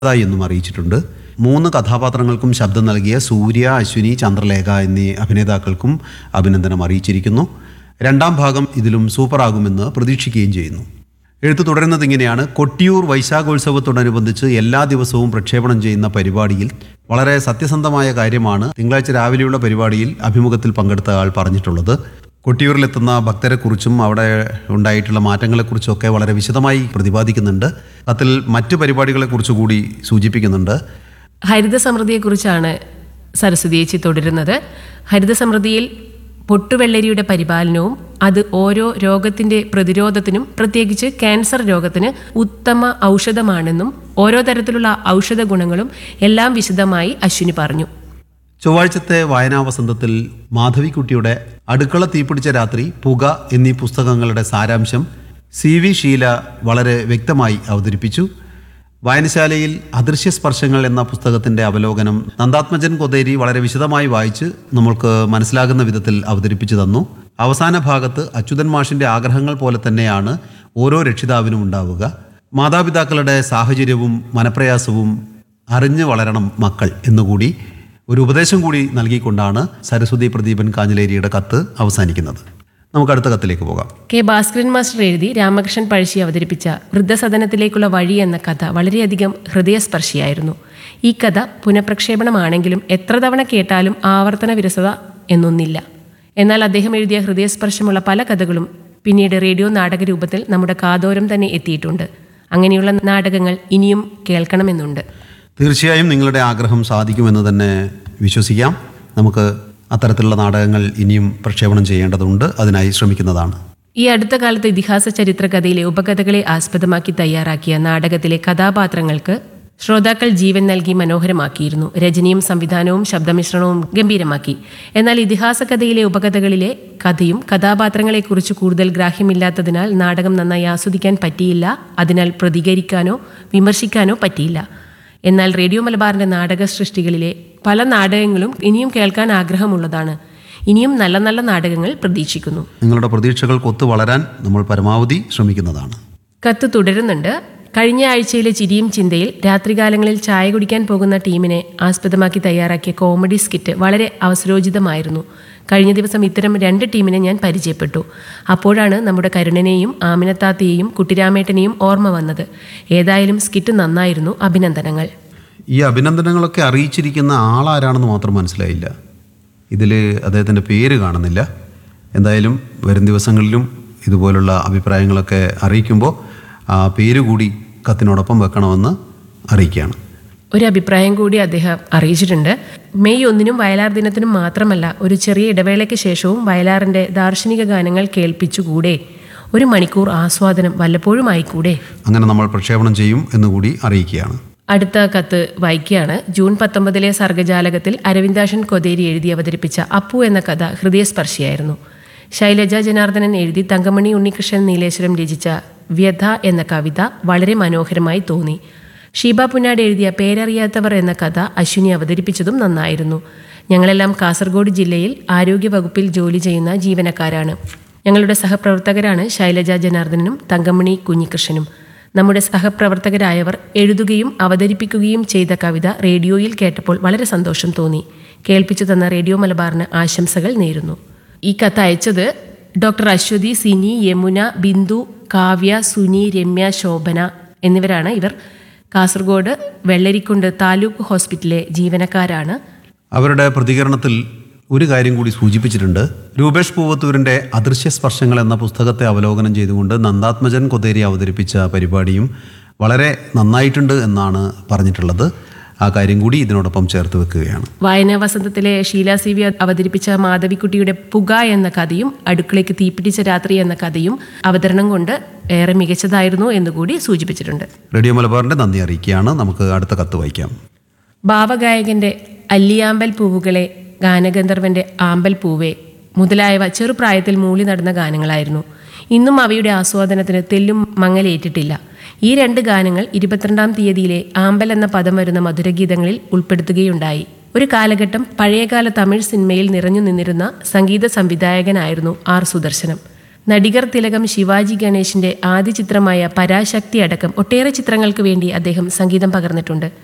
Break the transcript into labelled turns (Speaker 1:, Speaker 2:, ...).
Speaker 1: ായി എന്നും അറിയിച്ചിട്ടുണ്ട് മൂന്ന് കഥാപാത്രങ്ങൾക്കും ശബ്ദം നൽകിയ സൂര്യ അശ്വിനി ചന്ദ്രലേഖ എന്നീ അഭിനേതാക്കൾക്കും അഭിനന്ദനം അറിയിച്ചിരിക്കുന്നു രണ്ടാം ഭാഗം ഇതിലും സൂപ്പറാകുമെന്ന് പ്രതീക്ഷിക്കുകയും ചെയ്യുന്നു എഴുത്ത് തുടരുന്നത് ഇങ്ങനെയാണ് കൊട്ടിയൂർ വൈശാഖോത്സവത്തോടനുബന്ധിച്ച് എല്ലാ ദിവസവും പ്രക്ഷേപണം ചെയ്യുന്ന പരിപാടിയിൽ വളരെ സത്യസന്ധമായ കാര്യമാണ് തിങ്കളാഴ്ച രാവിലെയുള്ള പരിപാടിയിൽ അഭിമുഖത്തിൽ പങ്കെടുത്ത ആൾ പറഞ്ഞിട്ടുള്ളത് കൊട്ടിയൂരിലെത്തുന്ന ഭക്തരെക്കുറിച്ചും അവിടെ ഉണ്ടായിട്ടുള്ള മാറ്റങ്ങളെക്കുറിച്ചൊക്കെ വളരെ വിശദമായി പ്രതിപാദിക്കുന്നുണ്ട് കത്തിൽ മറ്റു പരിപാടികളെക്കുറിച്ച് കൂടി സൂചിപ്പിക്കുന്നുണ്ട്
Speaker 2: ഹരിത സമൃദ്ധിയെക്കുറിച്ചാണ് സരസ്വതി ചേച്ചി തുടരുന്നത് ഹരിത സമൃദ്ധിയിൽ പൊട്ടുവെള്ളരിയുടെ പരിപാലനവും അത് ഓരോ രോഗത്തിന്റെ പ്രതിരോധത്തിനും പ്രത്യേകിച്ച് ക്യാൻസർ രോഗത്തിന് ഉത്തമ ഔഷധമാണെന്നും ഓരോ തരത്തിലുള്ള ഔഷധ ഗുണങ്ങളും എല്ലാം വിശദമായി അശ്വിനി പറഞ്ഞു
Speaker 1: ചൊവ്വാഴ്ചത്തെ വായനാ വസന്തത്തിൽ മാധവിക്കുട്ടിയുടെ അടുക്കള തീപിടിച്ച രാത്രി പുക എന്നീ പുസ്തകങ്ങളുടെ സാരാംശം സി വി ഷീല വളരെ വ്യക്തമായി അവതരിപ്പിച്ചു വായനശാലയിൽ അദൃശ്യ സ്പർശങ്ങൾ എന്ന പുസ്തകത്തിന്റെ അവലോകനം നന്ദാത്മജൻ കൊതേരി വളരെ വിശദമായി വായിച്ച് നമ്മൾക്ക് മനസ്സിലാകുന്ന വിധത്തിൽ അവതരിപ്പിച്ചു തന്നു അവസാന ഭാഗത്ത് അച്യുതൻ മാഷിന്റെ ആഗ്രഹങ്ങൾ പോലെ തന്നെയാണ് ഓരോ രക്ഷിതാവിനും ഉണ്ടാവുക മാതാപിതാക്കളുടെ സാഹചര്യവും മനപ്രയാസവും അറിഞ്ഞു വളരണം മക്കൾ എന്നുകൂടി ഒരു ഉപദേശം കൂടി നൽകിക്കൊണ്ടാണ് സരസ്വതി പ്രദീപൻ കാഞ്ഞിലേരിയുടെ കത്ത് അവസാനിക്കുന്നത് നമുക്ക് അടുത്ത കത്തിലേക്ക് പോകാം
Speaker 2: കെ ഭാസ്കരൻ മാസ്റ്റർ എഴുതി രാമകൃഷ്ണൻ പഴശ്ശി അവതരിപ്പിച്ച വൃദ്ധസദനത്തിലേക്കുള്ള വഴി എന്ന കഥ വളരെയധികം ഹൃദയസ്പർശിയായിരുന്നു ഈ കഥ പുനഃപ്രക്ഷേപണമാണെങ്കിലും എത്ര തവണ കേട്ടാലും ആവർത്തന വിരസത എന്നൊന്നില്ല എന്നാൽ അദ്ദേഹം എഴുതിയ ഹൃദയസ്പർശമുള്ള പല കഥകളും പിന്നീട് റേഡിയോ നാടക രൂപത്തിൽ നമ്മുടെ കാതോരം തന്നെ എത്തിയിട്ടുണ്ട് അങ്ങനെയുള്ള നാടകങ്ങൾ ഇനിയും കേൾക്കണമെന്നുണ്ട്
Speaker 1: തീർച്ചയായും നിങ്ങളുടെ ആഗ്രഹം സാധിക്കുമെന്ന് തന്നെ വിശ്വസിക്കാം നമുക്ക് അത്തരത്തിലുള്ള നാടകങ്ങൾ ഇനിയും പ്രക്ഷേപണം ചെയ്യേണ്ടതുണ്ട് അതിനായി ശ്രമിക്കുന്നതാണ്
Speaker 2: ഈ അടുത്ത കാലത്ത് ഇതിഹാസ ചരിത്ര കഥയിലെ ഉപകഥകളെ ആസ്പദമാക്കി തയ്യാറാക്കിയ നാടകത്തിലെ കഥാപാത്രങ്ങൾക്ക് ശ്രോതാക്കൾ ജീവൻ നൽകി മനോഹരമാക്കിയിരുന്നു രചനയും സംവിധാനവും ശബ്ദമിശ്രണവും ഗംഭീരമാക്കി എന്നാൽ ഇതിഹാസ കഥയിലെ ഉപകഥകളിലെ കഥയും കഥാപാത്രങ്ങളെക്കുറിച്ച് കൂടുതൽ ഗ്രാഹ്യമില്ലാത്തതിനാൽ നാടകം നന്നായി ആസ്വദിക്കാൻ പറ്റിയില്ല അതിനാൽ പ്രതികരിക്കാനോ വിമർശിക്കാനോ പറ്റിയില്ല എന്നാൽ റേഡിയോ മലബാറിന്റെ നാടക സൃഷ്ടികളിലെ പല നാടകങ്ങളും ഇനിയും കേൾക്കാൻ ആഗ്രഹമുള്ളതാണ് ഇനിയും നല്ല നല്ല നാടകങ്ങൾ പ്രതീക്ഷിക്കുന്നു
Speaker 1: നിങ്ങളുടെ പ്രതീക്ഷകൾക്ക് വളരാൻ നമ്മൾ പരമാവധി ശ്രമിക്കുന്നതാണ്
Speaker 2: കത്ത് തുടരുന്നുണ്ട് കഴിഞ്ഞ ആഴ്ചയിലെ ചിരിയും ചിന്തയിൽ രാത്രികാലങ്ങളിൽ ചായ കുടിക്കാൻ പോകുന്ന ടീമിനെ ആസ്പദമാക്കി തയ്യാറാക്കിയ കോമഡി സ്കിറ്റ് വളരെ അവസരോചിതമായിരുന്നു കഴിഞ്ഞ ദിവസം ഇത്തരം രണ്ട് ടീമിനെ ഞാൻ പരിചയപ്പെട്ടു അപ്പോഴാണ് നമ്മുടെ കരുണനെയും ആമിനത്താത്തയെയും കുട്ടിരാമേട്ടനെയും ഓർമ്മ വന്നത് ഏതായാലും സ്കിറ്റ് നന്നായിരുന്നു അഭിനന്ദനങ്ങൾ
Speaker 1: ഈ അഭിനന്ദനങ്ങളൊക്കെ അറിയിച്ചിരിക്കുന്ന ആളാരാണെന്ന് മാത്രം മനസ്സിലായില്ല ഇതിൽ അദ്ദേഹത്തിൻ്റെ പേര് കാണുന്നില്ല എന്തായാലും വരും ദിവസങ്ങളിലും ഇതുപോലുള്ള അഭിപ്രായങ്ങളൊക്കെ അറിയിക്കുമ്പോൾ ആ പേര് കൂടി കത്തിനോടൊപ്പം വെക്കണമെന്ന് അറിയിക്കുകയാണ്
Speaker 2: ഒരു അഭിപ്രായം കൂടി അദ്ദേഹം അറിയിച്ചിട്ടുണ്ട് മെയ് ഒന്നിനും വയലാർ ദിനത്തിനും മാത്രമല്ല ഒരു ചെറിയ ഇടവേളയ്ക്ക് ശേഷവും വയലാറിന്റെ ദാർശനിക ഗാനങ്ങൾ കേൾപ്പിച്ചുകൂടെ ഒരു മണിക്കൂർ ആസ്വാദനം വല്ലപ്പോഴും ആയിക്കൂടെ
Speaker 1: അങ്ങനെ നമ്മൾ പ്രക്ഷേപണം ചെയ്യും എന്നുകൂടി അറിയിക്കുകയാണ്
Speaker 2: അടുത്ത കത്ത് വായിക്കുകയാണ് ജൂൺ പത്തൊമ്പതിലെ സർഗജാലകത്തിൽ അരവിന്ദാഷൻ കൊതേരി എഴുതി അവതരിപ്പിച്ച അപ്പു എന്ന കഥ ഹൃദയസ്പർശിയായിരുന്നു ശൈലജ ജനാർദ്ദനൻ എഴുതി തങ്കമണി ഉണ്ണികൃഷ്ണൻ നീലേശ്വരം രചിച്ച വ്യഥ എന്ന കവിത വളരെ മനോഹരമായി തോന്നി ഷീബ പുന്നാട് എഴുതിയ പേരറിയാത്തവർ എന്ന കഥ അശ്വിനി അവതരിപ്പിച്ചതും നന്നായിരുന്നു ഞങ്ങളെല്ലാം കാസർഗോഡ് ജില്ലയിൽ ആരോഗ്യവകുപ്പിൽ ജോലി ചെയ്യുന്ന ജീവനക്കാരാണ് ഞങ്ങളുടെ സഹപ്രവർത്തകരാണ് ശൈലജ ജനാർദ്ദനനും തങ്കമണി കുഞ്ഞികൃഷ്ണനും നമ്മുടെ സഹപ്രവർത്തകരായവർ എഴുതുകയും അവതരിപ്പിക്കുകയും ചെയ്ത കവിത റേഡിയോയിൽ കേട്ടപ്പോൾ വളരെ സന്തോഷം തോന്നി കേൾപ്പിച്ചു തന്ന റേഡിയോ മലബാറിന് ആശംസകൾ നേരുന്നു ഈ കത്ത് അയച്ചത് ഡോക്ടർ അശ്വതി സിനി യമുന ബിന്ദു കാവ്യ സുനി രമ്യ ശോഭന എന്നിവരാണ് ഇവർ കാസർഗോഡ് വെള്ളരിക്കുണ്ട് താലൂക്ക് ഹോസ്പിറ്റലിലെ ജീവനക്കാരാണ്
Speaker 1: അവരുടെ പ്രതികരണത്തിൽ ഒരു കാര്യം കൂടി സൂചിപ്പിച്ചിട്ടുണ്ട് രൂപേഷ് പൂവത്തൂരിൻ്റെ അദൃശ്യ സ്പർശങ്ങൾ എന്ന പുസ്തകത്തെ അവലോകനം ചെയ്തുകൊണ്ട് നന്ദാത്മജൻ കൊതേരി അവതരിപ്പിച്ച പരിപാടിയും വളരെ നന്നായിട്ടുണ്ട് എന്നാണ് പറഞ്ഞിട്ടുള്ളത് ആ കാര്യം കൂടി ഇതിനോടൊപ്പം ചേർത്ത് വെക്കുകയാണ്
Speaker 2: വായനാ വസന്തത്തിലെ ഷീല സി വി അവതരിപ്പിച്ച മാധവിക്കുട്ടിയുടെ പുക എന്ന കഥയും അടുക്കളയ്ക്ക് തീപിടിച്ച രാത്രി എന്ന കഥയും അവതരണം കൊണ്ട് ഏറെ മികച്ചതായിരുന്നു എന്നുകൂടി സൂചിപ്പിച്ചിട്ടുണ്ട്
Speaker 1: റേഡിയോ മലബാറിൻ്റെ നന്ദി അറിയിക്കുകയാണ് നമുക്ക് അടുത്ത കത്ത് വായിക്കാം
Speaker 2: ഭാവഗായകന്റെ അല്ലിയാമ്പൽ പൂവുകളെ ഗാനഗന്ധർവന്റെ ആമ്പൽ പൂവേ മുതലായവ ചെറുപ്രായത്തിൽ മൂളി നടന്ന ഗാനങ്ങളായിരുന്നു ഇന്നും അവയുടെ ആസ്വാദനത്തിന് തെല്ലും മങ്ങലേറ്റിട്ടില്ല ഈ രണ്ട് ഗാനങ്ങൾ ഇരുപത്തിരണ്ടാം തീയതിയിലെ ആമ്പൽ എന്ന പദം വരുന്ന മധുരഗീതങ്ങളിൽ ഉൾപ്പെടുത്തുകയുണ്ടായി ഒരു കാലഘട്ടം പഴയകാല തമിഴ് സിനിമയിൽ നിറഞ്ഞു നിന്നിരുന്ന സംഗീത സംവിധായകനായിരുന്നു ആർ സുദർശനം നടികർ തിലകം ശിവാജി ഗണേശിന്റെ ആദ്യ ചിത്രമായ പരാശക്തി അടക്കം ഒട്ടേറെ ചിത്രങ്ങൾക്ക് വേണ്ടി അദ്ദേഹം സംഗീതം പകർന്നിട്ടുണ്ട്